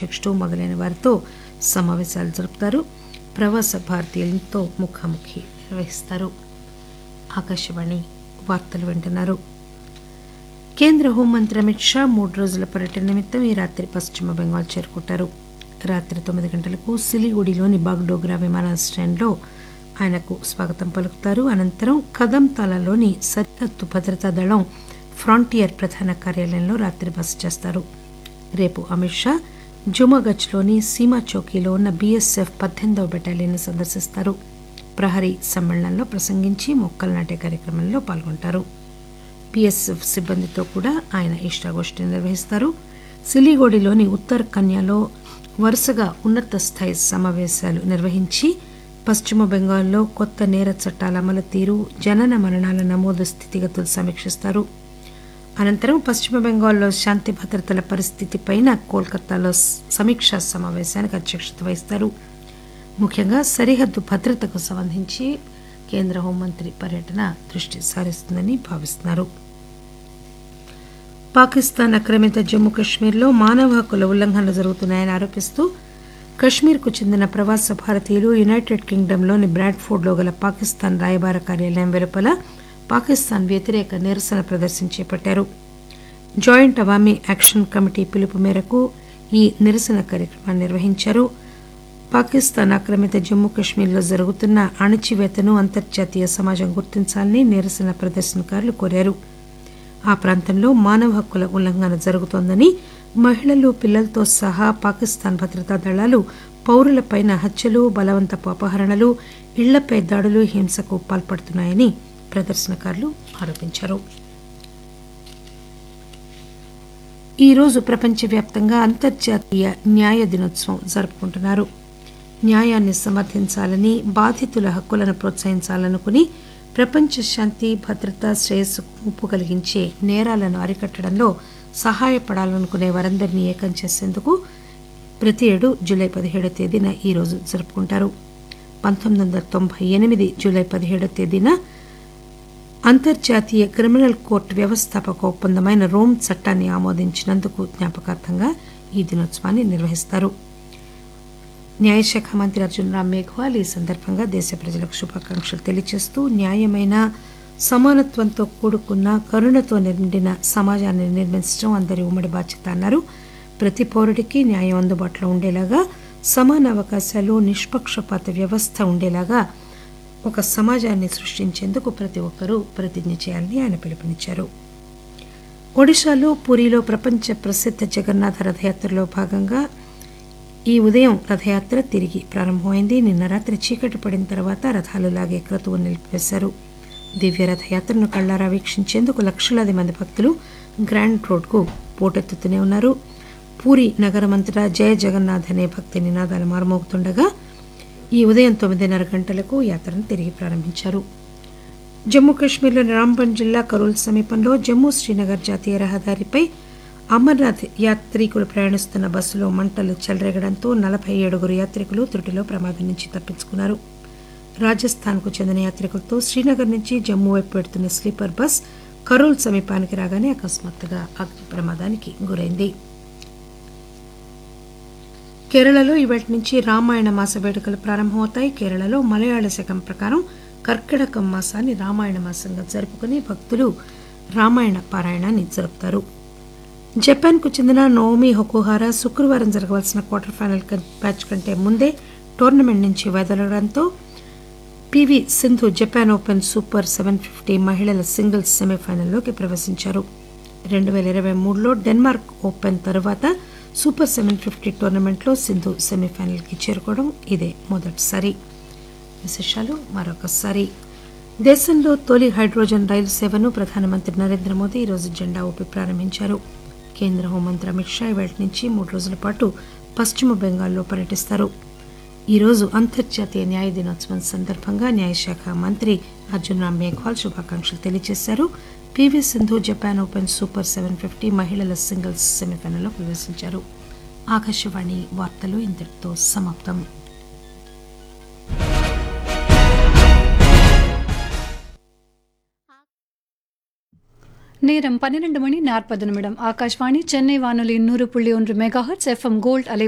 అధ్యక్షుడు మొదలైన వారితో సమావేశాలు జరుపుతారు ప్రవాస భారతీయులతో ముఖాముఖి నిర్వహిస్తారు ఆకాశవాణి వార్తలు వింటున్నారు కేంద్ర హోంమంత్రి అమిత్ షా మూడు రోజుల పర్యటన నిమిత్తం ఈ రాత్రి పశ్చిమ బెంగాల్ చేరుకుంటారు రాత్రి తొమ్మిది గంటలకు సిలిగుడిలోని బాగ్డోగ్రా విమానాశ్రయంలో ఆయనకు స్వాగతం పలుకుతారు అనంతరం కదంతాలలోని సరిహద్దు భద్రతా దళం ఫ్రాంటియర్ ప్రధాన కార్యాలయంలో రాత్రి బస చేస్తారు రేపు అమిత్ షా జుమాగచ్లోని సీమా చౌకీలో ఉన్న బీఎస్ఎఫ్ పద్దెనిమిదవ బెటాలియన్ సందర్శిస్తారు ప్రహరీ సమ్మేళనంలో ప్రసంగించి మొక్కలు నాటే కార్యక్రమంలో పాల్గొంటారు బీఎస్ఎఫ్ సిబ్బందితో కూడా ఆయన ఇష్టాగోష్ఠి నిర్వహిస్తారు సిలిగోడిలోని ఉత్తర్ కన్యాలో వరుసగా ఉన్నత స్థాయి సమావేశాలు నిర్వహించి పశ్చిమ బెంగాల్లో కొత్త నేర చట్టాల అమలు తీరు జనన మరణాల నమోదు స్థితిగతులు సమీక్షిస్తారు అనంతరం పశ్చిమ బెంగాల్లో శాంతి భద్రతల పరిస్థితిపైన కోల్కతాలో సమీక్షా సమావేశానికి అధ్యక్షత వహిస్తారు ముఖ్యంగా సరిహద్దు భద్రతకు సంబంధించి కేంద్ర హోంమంత్రి పర్యటన దృష్టి సారిస్తుందని భావిస్తున్నారు పాకిస్తాన్ ఆక్రమిత జమ్మూ కశ్మీర్లో మానవ హక్కుల ఉల్లంఘనలు జరుగుతున్నాయని ఆరోపిస్తూ కశ్మీర్కు చెందిన ప్రవాస భారతీయులు యునైటెడ్ కింగ్డమ్లోని బ్రాడ్ఫోర్డ్లో గల పాకిస్తాన్ రాయబార కార్యాలయం వెలుపల పాకిస్తాన్ వ్యతిరేక నిరసన ప్రదర్శన చేపట్టారు జాయింట్ అవామీ యాక్షన్ కమిటీ పిలుపు మేరకు ఈ నిరసన కార్యక్రమాన్ని నిర్వహించారు పాకిస్తాన్ ఆక్రమిత జమ్మూ కశ్మీర్లో జరుగుతున్న అణచివేతను అంతర్జాతీయ సమాజం గుర్తించాలని నిరసన ప్రదర్శనకారులు కోరారు ఆ ప్రాంతంలో మానవ హక్కుల ఉల్లంఘన జరుగుతోందని మహిళలు పిల్లలతో సహా పాకిస్తాన్ భద్రతా దళాలు పౌరులపైన హత్యలు బలవంతపు అపహరణలు ఇళ్లపై దాడులు హింసకు పాల్పడుతున్నాయని ప్రదర్శనకారులు ఆరోపించారు ఈరోజు ప్రపంచవ్యాప్తంగా అంతర్జాతీయ న్యాయ దినోత్సవం జరుపుకుంటున్నారు న్యాయాన్ని సమర్థించాలని బాధితుల హక్కులను ప్రోత్సహించాలనుకుని ప్రపంచ శాంతి భద్రత శ్రేయస్సుకు ముప్పు కలిగించే నేరాలను అరికట్టడంలో సహాయపడాలనుకునే వారందరినీ ఏకం చేసేందుకు ప్రతి ఏడు జూలై పదిహేడో తేదీన ఈరోజు జరుపుకుంటారు పంతొమ్మిది వందల తొంభై ఎనిమిది జూలై పదిహేడో తేదీన అంతర్జాతీయ క్రిమినల్ కోర్టు వ్యవస్థాపక ఒప్పందమైన రోమ్ చట్టాన్ని ఆమోదించినందుకు జ్ఞాపకార్థంగా ఈ దినోత్సవాన్ని నిర్వహిస్తారు న్యాయశాఖ మంత్రి అర్జున్ రామ్ మేఘ్వాల్ ఈ సందర్భంగా దేశ ప్రజలకు శుభాకాంక్షలు తెలియజేస్తూ న్యాయమైన సమానత్వంతో కూడుకున్న కరుణతో నిండిన సమాజాన్ని నిర్మించడం అందరి ఉమ్మడి బాధ్యత అన్నారు ప్రతి పౌరుడికి న్యాయం అందుబాటులో ఉండేలాగా సమాన అవకాశాలు నిష్పక్షపాత వ్యవస్థ ఉండేలాగా ఒక సమాజాన్ని సృష్టించేందుకు ప్రతి ఒక్కరూ ప్రతిజ్ఞ చేయాలని ఆయన పిలుపునిచ్చారు ఒడిశాలో పూరిలో ప్రపంచ ప్రసిద్ధ జగన్నాథ రథయాత్రలో భాగంగా ఈ ఉదయం రథయాత్ర తిరిగి ప్రారంభమైంది నిన్న రాత్రి చీకటి పడిన తర్వాత రథాలు లాగే క్రతువును నిలిపివేశారు దివ్య రథయాత్రను కళ్లారా వీక్షించేందుకు లక్షలాది మంది భక్తులు గ్రాండ్ రోడ్కు పోటెత్తుతూనే ఉన్నారు పూరి నగరమంతటా జయ జగన్నాథ్ అనే భక్తి నినాదాలు మారుమోగుతుండగా ఈ ఉదయం తొమ్మిదిన్నర గంటలకు యాత్రను తిరిగి ప్రారంభించారు జమ్మూ కాశ్మీర్లోని రాంబన్ జిల్లా కరూల్ సమీపంలో జమ్మూ శ్రీనగర్ జాతీయ రహదారిపై అమర్నాథ్ యాత్రికులు ప్రయాణిస్తున్న బస్సులో మంటలు చెలరేగడంతో నలభై ఏడుగురు యాత్రికులు త్రుటిలో ప్రమాదం నుంచి తప్పించుకున్నారు రాజస్థాన్కు చెందిన యాత్రికులతో శ్రీనగర్ నుంచి జమ్మూ వైపు పెడుతున్న స్లీపర్ బస్ కరూల్ సమీపానికి రాగానే అకస్మాత్తుగా అగ్ని ప్రమాదానికి గురైంది కేరళలో ఇవాటి నుంచి రామాయణ మాస వేడుకలు ప్రారంభమవుతాయి కేరళలో మలయాళ శకం ప్రకారం కర్కిటకం మాసాన్ని రామాయణ మాసంగా జరుపుకుని భక్తులు రామాయణ పారాయణాన్ని జరుపుతారు జపాన్కు చెందిన నోమి హొకుహారా శుక్రవారం జరగవలసిన క్వార్టర్ ఫైనల్ మ్యాచ్ కంటే ముందే టోర్నమెంట్ నుంచి వైదొలగడంతో PV Sindhu Japan open super seven fifty మహిళల సింగిల్స్ సెమీఫైనల్లోకి ప్రవేశించారు రెండు వేల ఇరవై మూడులో డెన్మార్క్ ఓపెన్ తరువాత సూపర్ సెవెన్ ఫిఫ్టీ టోర్నమెంట్లో సింధు సెమీఫైనల్కి చేరుకోవడం ఇదే మొదటిసారి విశేషాలు మరొకసారి దేశంలో తొలి హైడ్రోజన్ రైలు సేవను ప్రధానమంత్రి నరేంద్ర మోదీ ఈరోజు జెండా ఊపి ప్రారంభించారు కేంద్ర హోంమంత్రి అమిత్ షా ఇవాటి నుంచి మూడు రోజుల పాటు పశ్చిమ బెంగాల్లో పర్యటిస్తారు ఈరోజు అంతర్జాతీయ న్యాయ దినోత్సవం సందర్భంగా న్యాయశాఖ మంత్రి అర్జున్ రామ్ మేఘ్వాల్ శుభాకాంక్షలు తెలియజేశారు PV Sindhu Japan open super seven fifty మహిళల సింగిల్స్ సెమీఫైనల్లో ప్రవేశించారు ఆకాశవాణి వార్తలు ఇంతటితో సమాప్తం நேரம் பன்னிரண்டு மணி நாற்பது நிமிடம் ஆகாஷ்வாணி சென்னை வானொலி நூறு புள்ளி ஒன்று மெகாஹர்ட்ஸ் எஃப்எம் கோல்ட் அலை